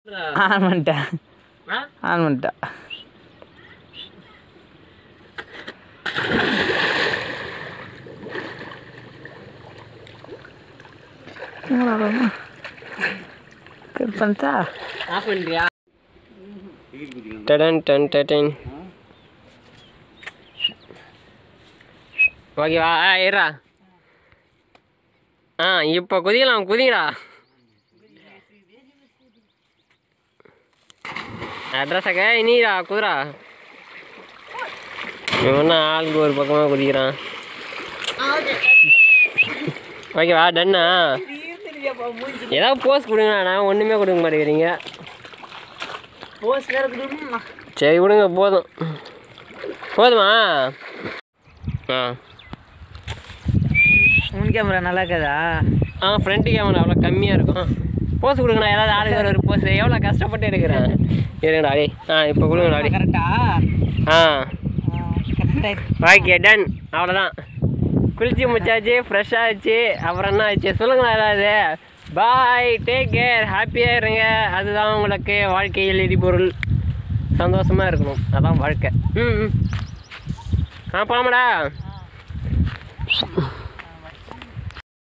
On பண்ணிட்டேன் on பண்ணிட்டேன் cut பண்ணிட்டா ஆஃப் பண்ணுறியா டடன் டன் டடன் ஓகேவா ஆ ஏறா ஆ இப்போ குதிக்கலாம் குதிங்கடா அட்ரஸாக்க இனிடா குதிரா இவன் ஆளுக்கு ஒரு பக்கமாக குதிக்கிறான் ஓகேவா டன்னா ஏதாவது போஸ் கொடுங்கண்ணா ஒன்றுமே கொடுக்க மாட்டேங்கிறீங்க போஸ்ட் வேறு கொடுக்கணுமா சரி விடுங்க போதும் போதுமா ஆ உன் கேமரா நல்லா இருக்குதா ஆ ஃப்ரண்ட் கேமரா அவ்வளோ கம்மியாக இருக்கும் போஸ் கொடுங்கண்ணா ஏதாவது ஆளுக்கு ஒரு ஒரு போஸ் எவ்வளோ கஷ்டப்பட்டு எடுக்கிறேன் இருங்கடா டேய் ஆ இப்போ கொடுங்கடா டேய் கரெக்டா ஆ கரெக்டாக ஓகே டன் அவ்வளோதான் குளிச்சு முடிச்சாச்சு ஃப்ரெஷ் ஆச்சு அப்புறம் என்ன ஆச்சு சொல்லுங்களா ஏதாவது பாய் டேக் கேர் ஹாப்பியாக இருங்க அதுதான் உங்களுக்கு வாழ்க்கையில் எரிபொருள் சந்தோஷமாக இருக்கணும் அதான் வாழ்க்கை ம் ம். ஆ போலாமாடா